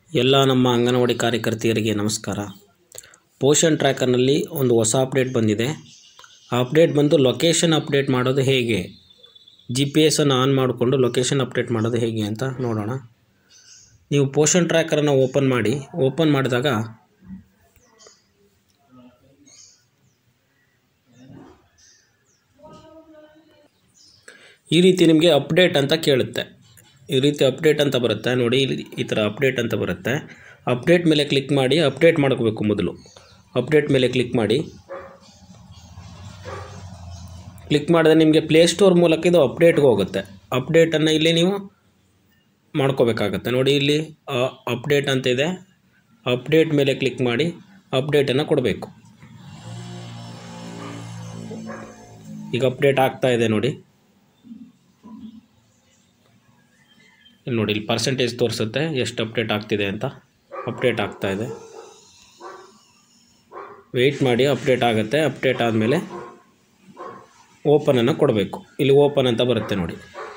ಎಲ್ಲ ನಮ್ಮ ಅಂಗನವಾಡಿ ಕಾರ್ಯಕರ್ತೆಯರಿಗೆ ನಮಸ್ಕಾರ ಪೋಷನ್ ಟ್ರ್ಯಾಕರ್ನಲ್ಲಿ ಒಂದು ಹೊಸ ಅಪ್ಡೇಟ್ ಬಂದಿದೆ ಆ ಅಪ್ಡೇಟ್ ಬಂದು ಲೊಕೇಶನ್ ಅಪ್ಡೇಟ್ ಮಾಡೋದು ಹೇಗೆ ಜಿ ಪಿ ಎಸನ್ನು ಆನ್ ಮಾಡಿಕೊಂಡು ಲೊಕೇಶನ್ ಅಪ್ಡೇಟ್ ಮಾಡೋದು ಹೇಗೆ ಅಂತ ನೋಡೋಣ ನೀವು ಪೋಷನ್ ಟ್ರ್ಯಾಕರನ್ನು ಓಪನ್ ಮಾಡಿ ಓಪನ್ ಮಾಡಿದಾಗ ಈ ರೀತಿ ನಿಮಗೆ ಅಪ್ಡೇಟ್ ಅಂತ ಕೇಳುತ್ತೆ ಈ ರೀತಿ ಅಪ್ಡೇಟ್ ಅಂತ ಬರುತ್ತೆ ನೋಡಿ ಇಲ್ಲಿ ಈ ಥರ ಅಪ್ಡೇಟ್ ಅಂತ ಬರುತ್ತೆ ಅಪ್ಡೇಟ್ ಮೇಲೆ ಕ್ಲಿಕ್ ಮಾಡಿ ಅಪ್ಡೇಟ್ ಮಾಡ್ಕೋಬೇಕು ಮೊದಲು ಅಪ್ಡೇಟ್ ಮೇಲೆ ಕ್ಲಿಕ್ ಮಾಡಿ ಕ್ಲಿಕ್ ಮಾಡಿದ್ರೆ ನಿಮಗೆ ಪ್ಲೇಸ್ಟೋರ್ ಮೂಲಕ ಇದು ಅಪ್ಡೇಟ್ಗೆ ಹೋಗುತ್ತೆ ಅಪ್ಡೇಟನ್ನು ಇಲ್ಲಿ ನೀವು ಮಾಡ್ಕೋಬೇಕಾಗತ್ತೆ ನೋಡಿ ಇಲ್ಲಿ ಅಪ್ಡೇಟ್ ಅಂತ ಇದೆ ಅಪ್ಡೇಟ್ ಮೇಲೆ ಕ್ಲಿಕ್ ಮಾಡಿ ಅಪ್ಡೇಟನ್ನು ಕೊಡಬೇಕು ಈಗ ಅಪ್ಡೇಟ್ ಆಗ್ತಾ ಇದೆ ನೋಡಿ ಇಲ್ಲಿ ನೋಡಿ ಇಲ್ಲಿ ಪರ್ಸೆಂಟೇಜ್ ತೋರಿಸುತ್ತೆ ಎಷ್ಟು ಅಪ್ಡೇಟ್ ಆಗ್ತಿದೆ ಅಂತ ಅಪ್ಡೇಟ್ ಆಗ್ತಾ ಇದೆ ವೆಯ್ಟ್ ಮಾಡಿ ಅಪ್ಡೇಟ್ ಆಗುತ್ತೆ ಅಪ್ಡೇಟ್ ಆದಮೇಲೆ ಓಪನನ್ನು ಕೊಡಬೇಕು ಇಲ್ಲಿ ಓಪನ್ ಅಂತ ಬರುತ್ತೆ ನೋಡಿ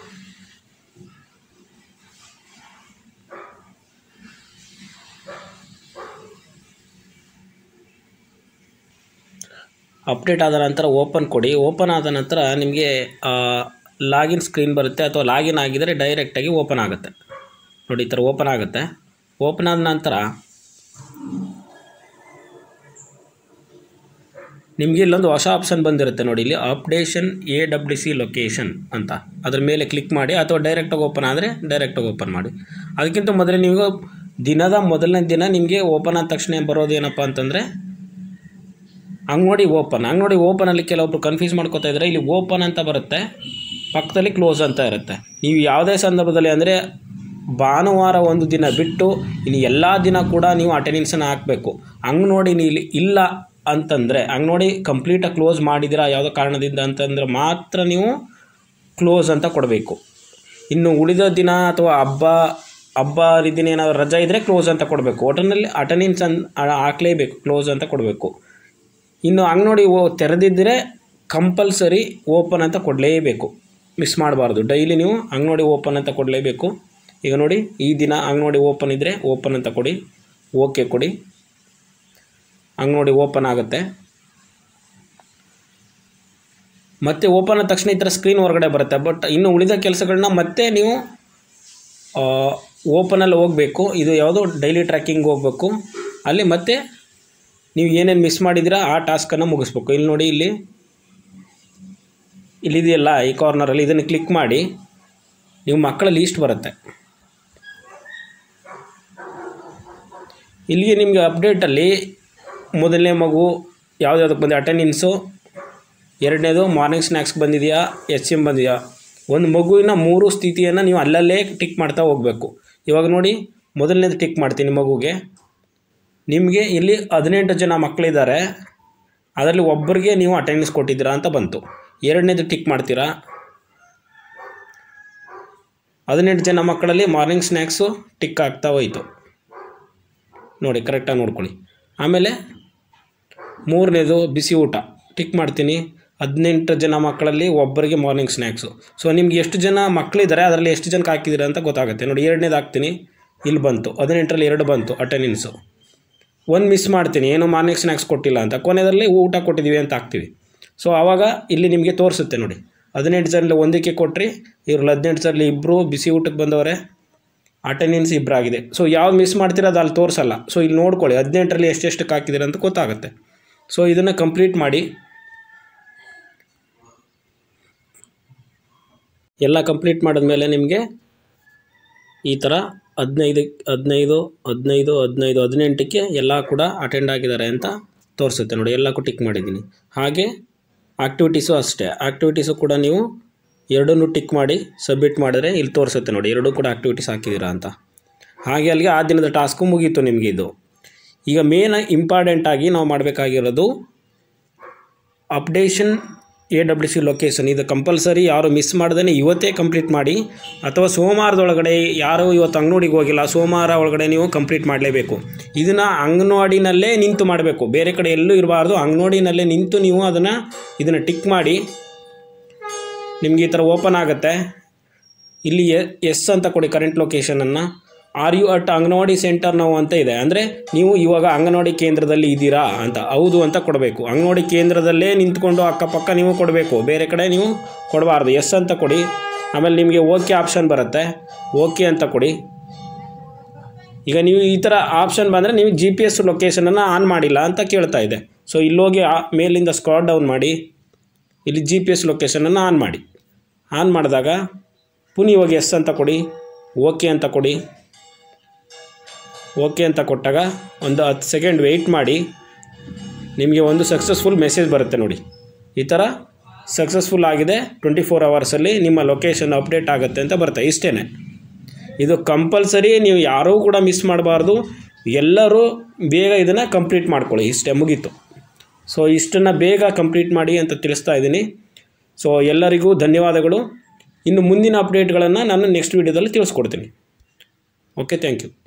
ಅಪ್ಡೇಟ್ ಆದ ನಂತರ ಓಪನ್ ಕೊಡಿ ಓಪನ್ ಆದ ನಂತರ ನಿಮಗೆ ಲಾಗಿನ್ ಸ್ಕ್ರೀನ್ ಬರುತ್ತೆ ಅಥವಾ ಲಾಗಿನ್ ಆಗಿದರೆ ಡೈರೆಕ್ಟಾಗಿ ಓಪನ್ ಆಗುತ್ತೆ ನೋಡಿ ಈ ಥರ ಓಪನ್ ಆಗುತ್ತೆ ಓಪನ್ ಆದ ನಂತರ ನಿಮಗೆ ಇಲ್ಲೊಂದು ಹೊಸ ಆಪ್ಷನ್ ಬಂದಿರುತ್ತೆ ನೋಡಿ ಇಲ್ಲಿ updation A W C location ಅಂತ ಅದ್ರ ಮೇಲೆ ಕ್ಲಿಕ್ ಮಾಡಿ ಅಥವಾ ಡೈರೆಕ್ಟಾಗಿ ಓಪನ್ ಆದರೆ ಡೈರೆಕ್ಟಾಗಿ ಓಪನ್ ಮಾಡಿ ಅದಕ್ಕಿಂತ ಮೊದಲೇ ನೀವು ದಿನದ ಮೊದಲನೇ ದಿನ ನಿಮಗೆ ಓಪನ್ ಆದ ತಕ್ಷಣ ಬರೋದು ಏನಪ್ಪ ಅಂತಂದರೆ ಅಂಗಡಿ ಓಪನ್ ಅಂಗಡಿ ಓಪನಲ್ಲಿ ಕೆಲವೊಬ್ರು ಕನ್ಫ್ಯೂಸ್ ಮಾಡ್ಕೋತಾ ಇದ್ದಾರೆ ಇಲ್ಲಿ ಓಪನ್ ಅಂತ ಬರುತ್ತೆ ಪಕ್ಕದಲ್ಲಿ ಕ್ಲೋಸ್ ಅಂತ ಇರುತ್ತೆ ನೀವು ಯಾವುದೇ ಸಂದರ್ಭದಲ್ಲಿ ಅಂದರೆ ಭಾನುವಾರ ಒಂದು ದಿನ ಬಿಟ್ಟು ಇನ್ನು ಎಲ್ಲ ದಿನ ಕೂಡ ನೀವು ಅಟೆಂಡೆನ್ಸನ್ನು ಹಾಕಬೇಕು ಹಂಗೆ ನೋಡಿ ನೀವು ಇಲ್ಲಿ ಇಲ್ಲ ಅಂತಂದರೆ ಹಂಗೆ ನೋಡಿ ಕಂಪ್ಲೀಟಾಗಿ ಕ್ಲೋಸ್ ಮಾಡಿದ್ದೀರಾ ಯಾವುದೋ ಕಾರಣದಿಂದ ಅಂತಂದರೆ ಮಾತ್ರ ನೀವು ಕ್ಲೋಸ್ ಅಂತ ಕೊಡಬೇಕು ಇನ್ನು ಉಳಿದ ದಿನ ಅಥವಾ ಹಬ್ಬ ಹಬ್ಬ ಹರಿದಿನ ಏನಾದರೂ ರಜೆ ಇದ್ದರೆ ಕ್ಲೋಸ್ ಅಂತ ಕೊಡಬೇಕು ಒಟ್ಟಿನಲ್ಲಿ ಅಟೆಂಡೆನ್ಸ್ ಅನ್ ಹಾಕಲೇಬೇಕು ಕ್ಲೋಸ್ ಅಂತ ಕೊಡಬೇಕು ಇನ್ನು ಅಂಗನೋಡಿ ಓ ತೆರೆದಿದ್ದರೆ ಕಂಪಲ್ಸರಿ ಓಪನ್ ಅಂತ ಕೊಡಲೇಬೇಕು ಮಿಸ್ ಮಾಡಬಾರ್ದು ಡೈಲಿ ನೀವು ಅಂಗನೋಡಿ ಓಪನ್ ಅಂತ ಕೊಡಲೇಬೇಕು ಈಗ ನೋಡಿ ಈ ದಿನ ಅಂಗನೋಡಿ ಓಪನ್ ಇದ್ದರೆ ಓಪನ್ ಅಂತ ಕೊಡಿ ಓಕೆ ಕೊಡಿ ಅಂಗನೋಡಿ ಓಪನ್ ಆಗುತ್ತೆ ಮತ್ತೆ ಓಪನ್ ಆದ ತಕ್ಷಣ ಈ ಥರ ಸ್ಕ್ರೀನ್ ಹೊರಗಡೆ ಬರುತ್ತೆ ಬಟ್ ಇನ್ನು ಉಳಿದ ಕೆಲಸಗಳನ್ನ ಮತ್ತೆ ನೀವು ಓಪನಲ್ಲಿ ಹೋಗಬೇಕು ಇದು ಯಾವುದೋ ಡೈಲಿ ಟ್ರ್ಯಾಕಿಂಗ್ ಹೋಗಬೇಕು ಅಲ್ಲಿ ಮತ್ತೆ ನೀವು ಏನೇನು ಮಿಸ್ ಮಾಡಿದ್ದೀರಾ ಆ ಟಾಸ್ಕನ್ನು ಮುಗಿಸ್ಬೇಕು ಇಲ್ಲಿ ನೋಡಿ ಇಲ್ಲಿ ಇಲ್ಲಿದೆಯಲ್ಲ ಈ ಕಾರ್ನರಲ್ಲಿ ಇದನ್ನು ಕ್ಲಿಕ್ ಮಾಡಿ ನೀವು ಮಕ್ಕಳ ಲೀಸ್ಟ್ ಬರುತ್ತೆ ಇಲ್ಲಿಗೆ ನಿಮಗೆ ಅಪ್ಡೇಟಲ್ಲಿ ಮೊದಲನೇ ಮಗು ಯಾವುದ್ಯಾವುದಕ್ಕೆ ಬಂದಿದೆ ಅಟೆಂಡೆನ್ಸು ಎರಡನೇದು ಮಾರ್ನಿಂಗ್ ಸ್ನ್ಯಾಕ್ಸ್ ಬಂದಿದೆಯಾ ಎಚ್ ಎಮ್ ಬಂದಿದೆಯಾ ಒಂದು ಮಗುವಿನ ಮೂರು ಸ್ಥಿತಿಯನ್ನು ನೀವು ಅಲ್ಲಲ್ಲೇ ಟಿಕ್ ಮಾಡ್ತಾ ಹೋಗಬೇಕು ಇವಾಗ ನೋಡಿ ಮೊದಲನೇದು ಟಿಕ್ ಮಾಡ್ತೀನಿ ಮಗುಗೆ ನಿಮಗೆ ಇಲ್ಲಿ ಹದಿನೆಂಟು ಜನ ಮಕ್ಕಳಿದ್ದಾರೆ ಅದರಲ್ಲಿ ಒಬ್ಬರಿಗೆ ನೀವು ಅಟೆಂಡೆನ್ಸ್ ಕೊಟ್ಟಿದ್ದೀರಾ ಅಂತ ಬಂತು ಎರಡನೇದು ಟಿಕ್ ಮಾಡ್ತೀರಾ ಹದಿನೆಂಟು ಜನ ಮಕ್ಕಳಲ್ಲಿ ಮಾರ್ನಿಂಗ್ ಸ್ನ್ಯಾಕ್ಸು ಟಿಕ್ ಆಗ್ತಾ ಹೋಯಿತು ನೋಡಿ ಕರೆಕ್ಟಾಗಿ ನೋಡ್ಕೊಳ್ಳಿ ಆಮೇಲೆ ಮೂರನೇದು ಬಿಸಿ ಊಟ ಟಿಕ್ ಮಾಡ್ತೀನಿ ಹದಿನೆಂಟು ಜನ ಮಕ್ಕಳಲ್ಲಿ ಒಬ್ಬರಿಗೆ ಮಾರ್ನಿಂಗ್ ಸ್ನ್ಯಾಕ್ಸು ಸೊ ನಿಮ್ಗೆ ಎಷ್ಟು ಜನ ಮಕ್ಕಳಿದ್ದಾರೆ ಅದರಲ್ಲಿ ಎಷ್ಟು ಜನಕ್ಕೆ ಹಾಕಿದ್ದೀರಾ ಅಂತ ಗೊತ್ತಾಗುತ್ತೆ ನೋಡಿ ಎರಡನೇದು ಹಾಕ್ತೀನಿ ಇಲ್ಲಿ ಬಂತು ಹದಿನೆಂಟರಲ್ಲಿ ಎರಡು ಬಂತು ಅಟೆಂಡೆನ್ಸು ಒಂದು ಮಿಸ್ ಮಾಡ್ತೀನಿ ಏನು ಮಾರ್ನಿಂಗ್ ಸ್ನ್ಯಾಕ್ಸ್ ಕೊಟ್ಟಿಲ್ಲ ಅಂತ ಕೊನೆಯಲ್ಲಿ ಊಟ ಕೊಟ್ಟಿದ್ದೀವಿ ಅಂತ ಹಾಕ್ತೀವಿ ಸೊ ಆವಾಗ ಇಲ್ಲಿ ನಿಮಗೆ ತೋರಿಸುತ್ತೆ ನೋಡಿ ಹದಿನೆಂಟು ಜನರಲ್ಲಿ ಒಂದಕ್ಕೆ ಕೊಟ್ಟರೆ ಇವ್ರಲ್ಲಿ ಹದಿನೆಂಟು ಜನರಲ್ಲಿ ಇಬ್ಬರು ಬಿಸಿ ಊಟಕ್ಕೆ ಬಂದವರೆ ಅಟೆಂಡೆನ್ಸ್ ಇಬ್ಬರಾಗಿದೆ ಸೊ ಯಾವ್ದು ಮಿಸ್ ಮಾಡ್ತೀರ ಅದು ಅಲ್ಲಿ ತೋರಿಸಲ್ಲ ಸೊ ಇಲ್ಲಿ ನೋಡ್ಕೊಳ್ಳಿ ಹದಿನೆಂಟರಲ್ಲಿ ಎಷ್ಟೆಷ್ಟಕ್ಕೆ ಹಾಕಿದ್ದೀರ ಅಂತ ಗೊತ್ತಾಗುತ್ತೆ ಸೊ ಇದನ್ನು ಕಂಪ್ಲೀಟ್ ಮಾಡಿ ಎಲ್ಲ ಕಂಪ್ಲೀಟ್ ಮಾಡಿದ್ಮೇಲೆ ನಿಮಗೆ ಈ ಥರ ಹದಿನೈದು ಹದಿನೈದು ಹದಿನೈದು ಹದಿನೈದು ಹದಿನೆಂಟಕ್ಕೆ ಎಲ್ಲ ಕೂಡ ಅಟೆಂಡ್ ಆಗಿದ್ದಾರೆ ಅಂತ ತೋರಿಸುತ್ತೆ ನೋಡಿ ಎಲ್ಲಕ್ಕೂ ಟಿಕ್ ಮಾಡಿದ್ದೀನಿ ಹಾಗೆ ಆ್ಯಕ್ಟಿವಿಟೀಸು ಅಷ್ಟೇ ಆ್ಯಕ್ಟಿವಿಟೀಸು ಕೂಡ ನೀವು ಎರಡನ್ನೂ ಟಿಕ್ ಮಾಡಿ ಸಬ್ಮಿಟ್ ಮಾಡಿದ್ರೆ ಇಲ್ಲಿ ತೋರಿಸುತ್ತೆ ನೋಡಿ ಎರಡೂ ಕೂಡ ಆ್ಯಕ್ಟಿವಿಟೀಸ್ ಹಾಕಿದ್ದೀರಾ ಅಂತ ಹಾಗೆ ಅಲ್ಲಿಗೆ ಆ ದಿನದ ಟಾಸ್ಕು ಮುಗೀತು ನಿಮಗೆ ಇದು ಈಗ ಮೇನ್ ಇಂಪಾರ್ಟೆಂಟಾಗಿ ನಾವು ಮಾಡಬೇಕಾಗಿರೋದು updation A W C location ಇದು ಕಂಪಲ್ಸರಿ ಯಾರು ಮಿಸ್ ಮಾಡ್ದೇ ಇವತ್ತೇ ಕಂಪ್ಲೀಟ್ ಮಾಡಿ ಅಥವಾ ಸೋಮವಾರದೊಳಗಡೆ ಯಾರು ಇವತ್ತು ಅಂಗನವಾಡಿಗೆ ಹೋಗಿಲ್ಲ ಸೋಮವಾರ ಒಳಗಡೆ ನೀವು ಕಂಪ್ಲೀಟ್ ಮಾಡಲೇಬೇಕು ಇದನ್ನು ಅಂಗನವಾಡಿನಲ್ಲೇ ನಿಂತು ಮಾಡಬೇಕು ಬೇರೆ ಕಡೆ ಎಲ್ಲೂ ಇರಬಾರ್ದು ಅಂಗನವಾಡಿನಲ್ಲೇ ನಿಂತು ನೀವು ಅದನ್ನು ಇದನ್ನು ಟಿಕ್ ಮಾಡಿ ನಿಮಗೆ ಈ ಥರ ಓಪನ್ ಆಗುತ್ತೆ ಇಲ್ಲಿ ಎಸ್ ಅಂತ ಕೊಡಿ ಕರೆಂಟ್ ಲೊಕೇಶನನ್ನು are you at anganwadi centre ನಾವು ಅಂತ ಇದೆ ಅಂದರೆ ನೀವು ಇವಾಗ ಅಂಗನವಾಡಿ ಕೇಂದ್ರದಲ್ಲಿ ಇದ್ದೀರಾ ಅಂತ ಹೌದು ಅಂತ ಕೊಡಬೇಕು ಅಂಗನವಾಡಿ ಕೇಂದ್ರದಲ್ಲೇ ನಿಂತ್ಕೊಂಡು ಅಕ್ಕಪಕ್ಕ ನೀವು ಕೊಡಬೇಕು ಬೇರೆ ಕಡೆ ನೀವು ಕೊಡಬಾರ್ದು ಎಸ್ ಅಂತ ಕೊಡಿ ಆಮೇಲೆ ನಿಮಗೆ ಓಕೆ ಆಪ್ಷನ್ ಬರುತ್ತೆ ಓಕೆ ಅಂತ ಕೊಡಿ ಈಗ ನೀವು ಈ ಥರ ಆಪ್ಷನ್ ಬಂದರೆ ನೀವು ಜಿ ಪಿ ಎಸ್ ಲೊಕೇಶನನ್ನು ಆನ್ ಮಾಡಿಲ್ಲ ಅಂತ ಕೇಳ್ತಾ ಇದೆ ಸೊ ಇಲ್ಲೋಗಿ ಆ ಮೇಲಿಂದ ಸ್ಕ್ರಾಲ್ ಡೌನ್ ಮಾಡಿ ಇಲ್ಲಿ ಜಿ ಪಿ ಎಸ್ ಲೊಕೇಶನನ್ನು ಆನ್ ಮಾಡಿ ಆನ್ ಮಾಡಿದಾಗ ಪುನಃ ಇವಾಗ ಎಸ್ ಅಂತ ಕೊಡಿ ಓಕೆ ಅಂತ ಕೊಡಿ ಓಕೆ ಅಂತ ಕೊಟ್ಟಾಗ ಒಂದು ಹತ್ತು ಸೆಕೆಂಡ್ ವೆಯ್ಟ್ ಮಾಡಿ ನಿಮಗೆ ಒಂದು ಸಕ್ಸಸ್ಫುಲ್ ಮೆಸೇಜ್ ಬರುತ್ತೆ ನೋಡಿ ಈ ಥರ ಸಕ್ಸಸ್ಫುಲ್ ಆಗಿದೆ ಟ್ವೆಂಟಿ ಫೋರ್ ಅವರ್ಸಲ್ಲಿ ನಿಮ್ಮ ಲೊಕೇಶನ್ ಅಪ್ಡೇಟ್ ಆಗುತ್ತೆ ಅಂತ ಬರುತ್ತೆ ಇಷ್ಟೇ ಇದು ಕಂಪಲ್ಸರಿ ನೀವು ಯಾರೂ ಕೂಡ ಮಿಸ್ ಮಾಡಬಾರ್ದು ಎಲ್ಲರೂ ಬೇಗ ಇದನ್ನು ಕಂಪ್ಲೀಟ್ ಮಾಡ್ಕೊಳ್ಳಿ ಇಷ್ಟೇ ಮುಗೀತು ಸೊ ಇಷ್ಟನ್ನು ಬೇಗ ಕಂಪ್ಲೀಟ್ ಮಾಡಿ ಅಂತ ತಿಳಿಸ್ತಾ ಇದ್ದೀನಿ ಸೊ ಎಲ್ಲರಿಗೂ ಧನ್ಯವಾದಗಳು ಇನ್ನು ಮುಂದಿನ ಅಪ್ಡೇಟ್ಗಳನ್ನು ನಾನು ನೆಕ್ಸ್ಟ್ ವೀಡಿಯೋದಲ್ಲಿ ತಿಳಿಸ್ಕೊಡ್ತೀನಿ ಓಕೆ ಥ್ಯಾಂಕ್ ಯು